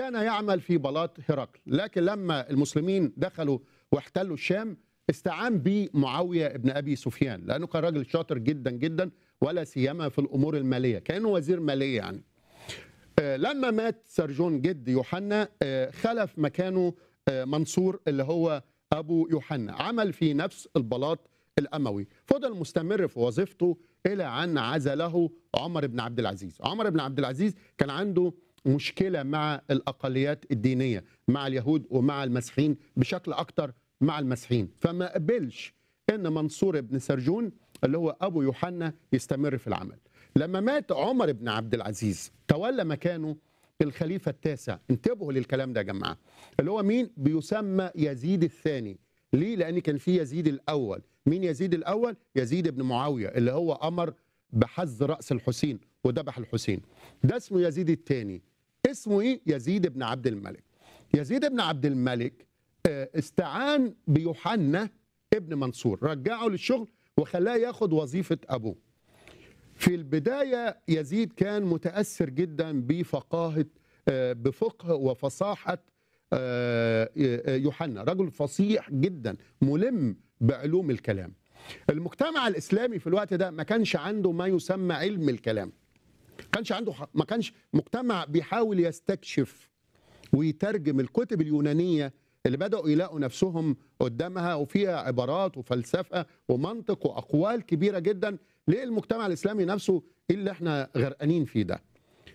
كان يعمل في بلاط هرقل لكن لما المسلمين دخلوا واحتلوا الشام استعان بمعاويه ابن ابي سفيان لانه كان راجل شاطر جدا جدا ولا سيما في الامور الماليه كانه وزير ماليه يعني آه، لما مات سرجون جد يوحنا آه، خلف مكانه آه، منصور اللي هو ابو يوحنا عمل في نفس البلاط الاموي فضل مستمر في وظيفته الى ان عزله عمر بن عبد العزيز عمر بن عبد العزيز كان عنده مشكله مع الاقليات الدينيه مع اليهود ومع المسيحيين بشكل اكتر مع المسيحيين فما قبلش ان منصور بن سرجون اللي هو ابو يوحنا يستمر في العمل لما مات عمر بن عبد العزيز تولى مكانه الخليفة التاسع انتبهوا للكلام ده يا جماعة اللي هو مين بيسمى يزيد الثاني ليه لأن كان في يزيد الأول مين يزيد الأول يزيد بن معاوية اللي هو أمر بحز رأس الحسين وذبح الحسين ده اسمه يزيد الثاني اسمه ايه يزيد بن عبد الملك يزيد بن عبد الملك آه، استعان بيوحنا ابن منصور رجعه للشغل وخلاه ياخد وظيفة أبوه في البداية يزيد كان متأثر جدا بفقاهة آه، بفقه وفصاحة آه، آه، يوحنا رجل فصيح جدا ملم بعلوم الكلام المجتمع الإسلامي في الوقت ده ما كانش عنده ما يسمى علم الكلام ما كانش عنده ما كانش مجتمع بيحاول يستكشف ويترجم الكتب اليونانية اللي بدأوا يلاقوا نفسهم قدامها وفيها عبارات وفلسفة ومنطق وأقوال كبيرة جدا ليه المجتمع الإسلامي نفسه إيه اللي احنا غرقانين فيه ده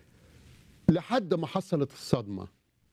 لحد ما حصلت الصدمة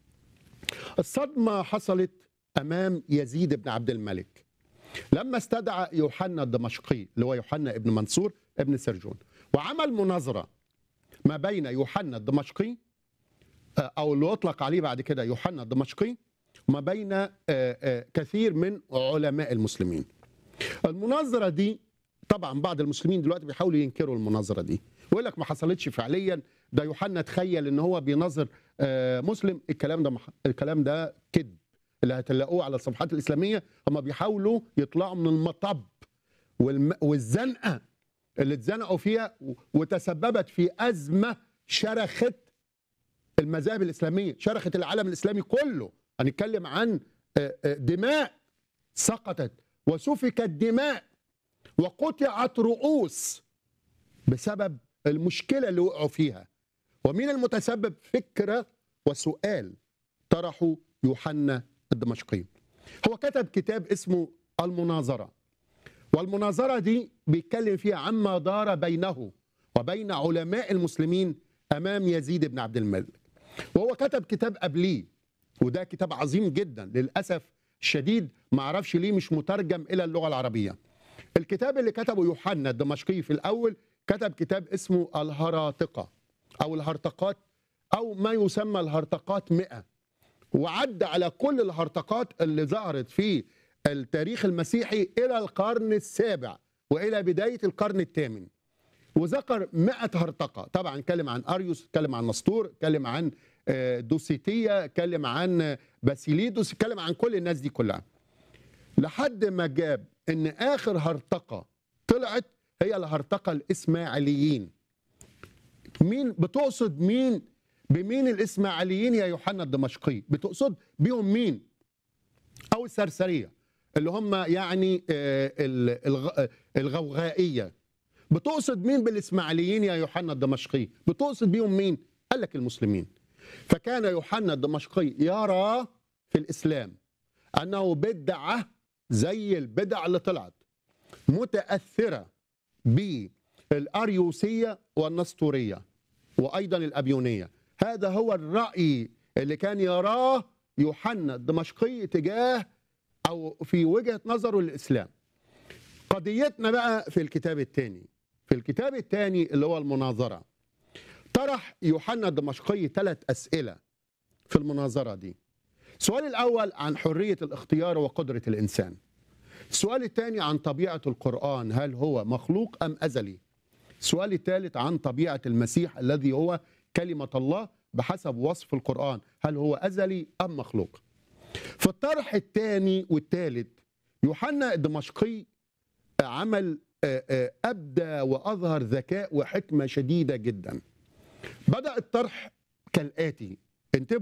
الصدمة حصلت أمام يزيد بن عبد الملك لما استدعى يوحنا الدمشقي اللي هو يوحنا ابن منصور ابن سرجون وعمل مناظرة ما بين يوحنا الدمشقي آه، أو اللي يطلق عليه بعد كده يوحنا الدمشقي وما بين آه، آه، كثير من علماء المسلمين المناظرة دي طبعا بعض المسلمين دلوقتي بيحاولوا ينكروا المناظرة دي ويقول لك ما حصلتش فعليا ده يوحنا تخيل ان هو بيناظر آه، مسلم الكلام ده مح... الكلام ده كذب اللي هتلاقوه على الصفحات الاسلاميه هم بيحاولوا يطلعوا من المطب والم... والزنقه اللي اتزنقوا فيها و- وتسببت في ازمه شرخت المذاهب الاسلاميه شرخت العالم الاسلامي كله هنتكلم عن آه، آه، دماء سقطت وسفكت دماء وقطعت رؤوس بسبب المشكله اللي وقعوا فيها ومين المتسبب فكره وسؤال طرحه يوحنا الدمشقي هو كتب كتاب اسمه المناظره والمناظره دي بيتكلم فيها عما دار بينه وبين علماء المسلمين امام يزيد بن عبد الملك وهو كتب كتاب قبليه وده كتاب عظيم جدا للاسف الشديد ما اعرفش ليه مش مترجم الى اللغه العربيه الكتاب اللي كتبه يوحنا الدمشقي في الاول كتب كتاب اسمه الهراطقه او الهرطقات او ما يسمى الهرطقات 100 وعد على كل الهرطقات اللي ظهرت في التاريخ المسيحي الى القرن السابع والى بدايه القرن الثامن وذكر 100 هرطقه طبعا اتكلم عن اريوس اتكلم عن نسطور اتكلم عن آه، دوسيتيه اتكلم عن آه، باسيليدوس اتكلم عن كل الناس دي كلها لحد ما جاب ان اخر هرطقه طلعت هي الهرطقه الاسماعيليين مين بتقصد مين بمين الاسماعيليين يا يوحنا الدمشقي بتقصد بيهم مين او السرسريه اللي هم يعني آه، ال- الغ- آه، الغوغائيه بتقصد مين بالاسماعيليين يا يوحنا الدمشقي بتقصد بيهم مين قال لك المسلمين فكان يوحنا الدمشقي يرى في الاسلام انه بدعه زي البدع اللي طلعت متاثره بالاريوسيه والنسطوريه وايضا الابيونيه هذا هو الراي اللي كان يراه يوحنا الدمشقي تجاه او في وجهه نظره للاسلام قضيتنا بقى في الكتاب الثاني في الكتاب الثاني اللي هو المناظره طرح يوحنا الدمشقي ثلاث اسئله في المناظره دي السؤال الاول عن حريه الاختيار وقدره الانسان السؤال الثاني عن طبيعه القران هل هو مخلوق ام ازلي السؤال الثالث عن طبيعه المسيح الذي هو كلمه الله بحسب وصف القران هل هو ازلي ام مخلوق في الطرح الثاني والثالث يوحنا الدمشقي عمل آه، آه، ابدى واظهر ذكاء وحكمه شديده جدا بدا الطرح كالاتي انتبهوا